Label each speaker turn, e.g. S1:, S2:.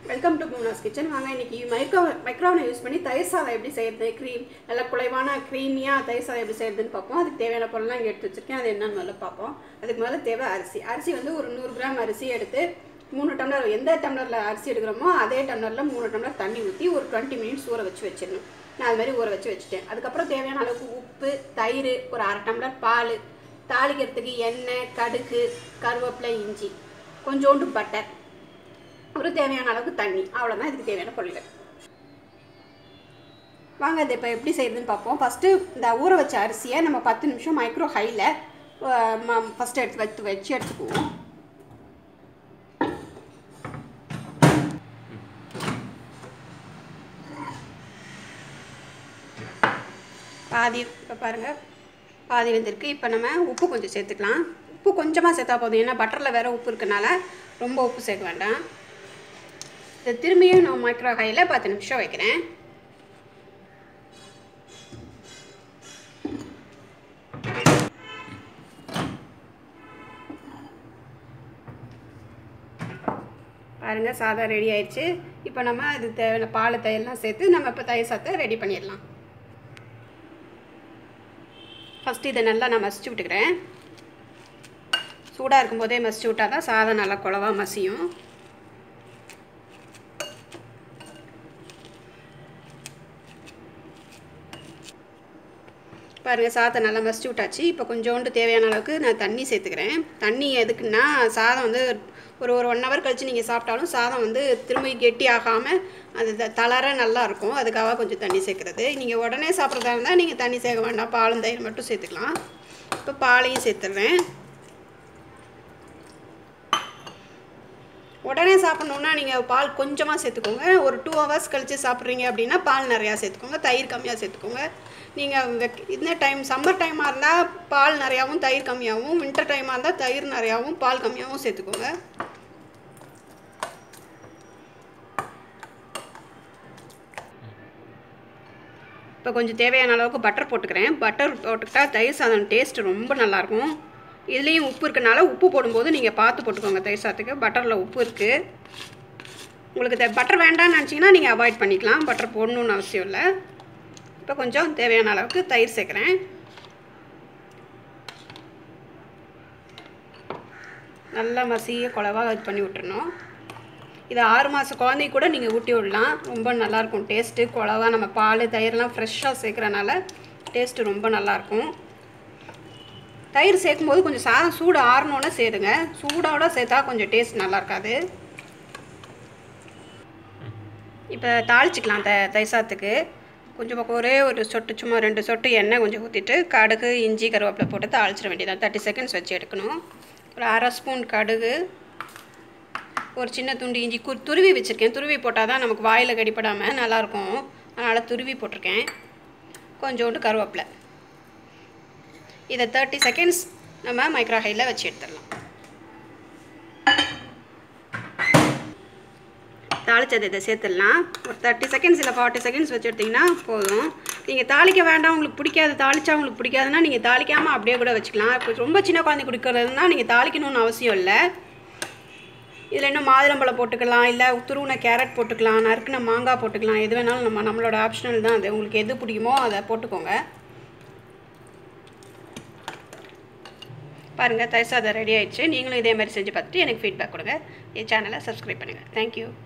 S1: welcome to பூனாஸ் kitchen வாங்க இன்னைக்கு micro மைக்ரோவனை use பண்ணி தயிர் சாதம் எப்படி செய்யறது க்ரீம் நல்லா குலைவான க்ரீமியாக தயிர் சாதம் எப்படி செய்யறதுன்னு பார்ப்போம் அதுக்கு தேவையான பொருள்லாம் இங்கே எடுத்து வச்சிருக்கேன் அது என்னன்னு முதல்ல பார்ப்போம் அதுக்கு முதல்ல தேவை அரிசி அரிசி வந்து ஒரு நூறு கிராம் அரிசி எடுத்து மூணு டம்ளர் எந்த டம்ளரில் அரிசி எடுக்கிறோமோ அதே டம்ளரில் மூணு டம்ளர் தண்ணி ஊற்றி ஒரு டுவெண்ட்டி மினிட்ஸ் ஊற வச்சு வச்சிடணும் நான் அது மாதிரி ஊற வச்சு வச்சுட்டேன் அதுக்கப்புறம் தேவையான அளவுக்கு உப்பு தயிர் ஒரு அரை டம்ளர் பால் தாளிக்கிறதுக்கு எண்ணெய் கடுகு கருவேப்பிலை இஞ்சி கொஞ்சோண்டு பட்டர் ஒரு தேவையான அளவுக்கு தண்ணி அவ்வளோதான் இதுக்கு தேவையான பொருட்கள் வாங்க இதை இப்போ எப்படி செய்யறதுன்னு பார்ப்போம் ஃபஸ்ட்டு இந்த ஊற வச்ச அரிசியை நம்ம பத்து நிமிஷம் மைக்ரோ ஹையில் ஃபஸ்ட்டு எடுத்து வச்சு வச்சு எடுத்துக்குவோம் பாதி இப்போ பாருங்கள் பாதி வெந்திருக்கு இப்போ நம்ம உப்பு கொஞ்சம் சேர்த்துக்கலாம் உப்பு கொஞ்சமாக சேர்த்தா போதும் ஏன்னா பட்டரில் வேறு உப்பு இருக்கனால ரொம்ப உப்பு சேர்க்க வேண்டாம் இதை திரும்பியும் நான் மைக்ரோ ஹையில் பத்து நிமிஷம் வைக்கிறேன் பாருங்கள் சாதம் ரெடி ஆயிடுச்சு இப்போ நம்ம அது தேவையான பால் தயிர்லாம் சேர்த்து நம்ம இப்போ தயிர் சாதத்தை ரெடி பண்ணிடலாம் ஃபஸ்ட்டு இதை நல்லா நான் மசிச்சு விட்டுக்கிறேன் சூடாக இருக்கும்போதே மசிச்சு விட்டால் தான் சாதம் நல்லா குழவா மசியும் பாருங்கள் சாதத்தை நல்லா மசிச்சு விட்டாச்சு இப்போ கொஞ்சோண்டு தேவையான அளவுக்கு நான் தண்ணி சேர்த்துக்கிறேன் தண்ணி எதுக்குன்னா சாதம் வந்து ஒரு ஒரு ஒன் ஹவர் கழித்து நீங்கள் சாப்பிட்டாலும் சாதம் வந்து திரும்பி கெட்டி ஆகாமல் அது த- தளர நல்லா இருக்கும் அதுக்காக கொஞ்சம் தண்ணி சேர்க்குறது நீங்கள் உடனே சாப்பிட்றதா இருந்தால் நீங்கள் தண்ணி சேர்க்க வேண்டாம் பாலும் தயிர் மட்டும் சேர்த்துக்கலாம் இப்போ பாலையும் சேர்த்துடுறேன் உடனே சாப்பிட்ணுன்னா நீங்கள் பால் கொஞ்சமாக சேர்த்துக்கோங்க ஒரு டூ ஹவர்ஸ் கழித்து சாப்பிட்றீங்க அப்படின்னா பால் நிறையா சேர்த்துக்கோங்க தயிர் கம்மியாக சேர்த்துக்கோங்க நீங்கள் வெக் இந்த டைம் சம்மர் டைமாக இருந்தால் பால் நிறையாவும் தயிர் கம்மியாகவும் வின்டர் டைமாக இருந்தால் தயிர் நிறையாவும் பால் கம்மியாகவும் சேர்த்துக்கோங்க இப்போ கொஞ்சம் தேவையான அளவுக்கு பட்டர் போட்டுக்கிறேன் பட்டர் போட்டுக்கிட்டா தயிர் சாதம் டேஸ்ட் ரொம்ப நல்லாயிருக்கும் இதுலேயும் உப்பு இருக்கனால உப்பு போடும்போது நீங்கள் பார்த்து போட்டுக்கோங்க தயிர் சாதத்துக்கு பட்டரில் உப்பு இருக்குது உங்களுக்கு இந்த பட்டர் வேண்டாம்னு நினச்சிங்கன்னா நீங்கள் அவாய்ட் பண்ணிக்கலாம் பட்டர் போடணுன்னு அவசியம் இல்லை இப்போ கொஞ்சம் தேவையான அளவுக்கு தயிர் சேர்க்குறேன் நல்லா மசிய குழவாக இது பண்ணி விட்டுறணும் இது ஆறு மாத குழந்தைக்கு கூட நீங்கள் ஊட்டி விடலாம் ரொம்ப நல்லாயிருக்கும் டேஸ்ட்டு குழவா நம்ம பால் தயிர்லாம் ஃப்ரெஷ்ஷாக சேர்க்குறனால டேஸ்ட்டு ரொம்ப நல்லாயிருக்கும் தயிர் சேர்க்கும்போது கொஞ்சம் சாதம் சூடு ஆறணுன்னு சேருங்க சூடோட சேர்த்தா கொஞ்சம் டேஸ்ட் நல்லா இருக்காது இப்போ தாளிச்சிக்கலாம் த தயிர் சாதத்துக்கு கொஞ்சம் பக்கம் ஒரே ஒரு சொட்டு சும்மா ரெண்டு சொட்டு எண்ணெய் கொஞ்சம் ஊற்றிட்டு கடுகு இஞ்சி கருவேப்பிலை போட்டு தாளிச்சிட வேண்டியதான் தேர்ட்டி செகண்ட்ஸ் வச்சு எடுக்கணும் ஒரு அரை ஸ்பூன் கடுகு ஒரு சின்ன துண்டு இஞ்சி கு துருவி வச்சுருக்கேன் துருவி போட்டால் தான் நமக்கு வாயில் கடிப்படாமல் நல்லாயிருக்கும் அதனால் துருவி போட்டிருக்கேன் கொஞ்சோண்டு கருவேப்பிலை இதை தேர்ட்டி செகண்ட்ஸ் நம்ம மைக்ரோ ஹையில் வச்சு எடுத்துடலாம் தாளிச்சதை இதை சேர்த்துடலாம் ஒரு தேர்ட்டி செகண்ட்ஸ் இல்லை ஃபார்ட்டி செகண்ட்ஸ் வச்சு எடுத்திங்கன்னா போதும் நீங்கள் தாளிக்க வேண்டாம் உங்களுக்கு பிடிக்காது தாளிச்சா உங்களுக்கு பிடிக்காதுன்னா நீங்கள் தாளிக்காமல் அப்படியே கூட வச்சுக்கலாம் இப்போ ரொம்ப சின்ன குழந்தை குடிக்கிறதுனா நீங்கள் தாளிக்கணும்னு அவசியம் இல்லை இதில் இன்னும் மாதுளம்பழம் போட்டுக்கலாம் இல்லை துருவின கேரட் போட்டுக்கலாம் நறுக்குன மாங்காய் போட்டுக்கலாம் எது வேணாலும் நம்ம நம்மளோட ஆப்ஷனல் தான் அது உங்களுக்கு எது பிடிக்குமோ அதை போட்டுக்கோங்க பாருங்கள் தயிர் சாதம் ரெடி ஆயிடுச்சு நீங்களும் இதே மாதிரி செஞ்சு பார்த்துட்டு எனக்கு ஃபீட்பேக் கொடுங்க என் சேனலை சப்ஸ்கிரைப் பண்ணுங்கள் தேங்க்யூ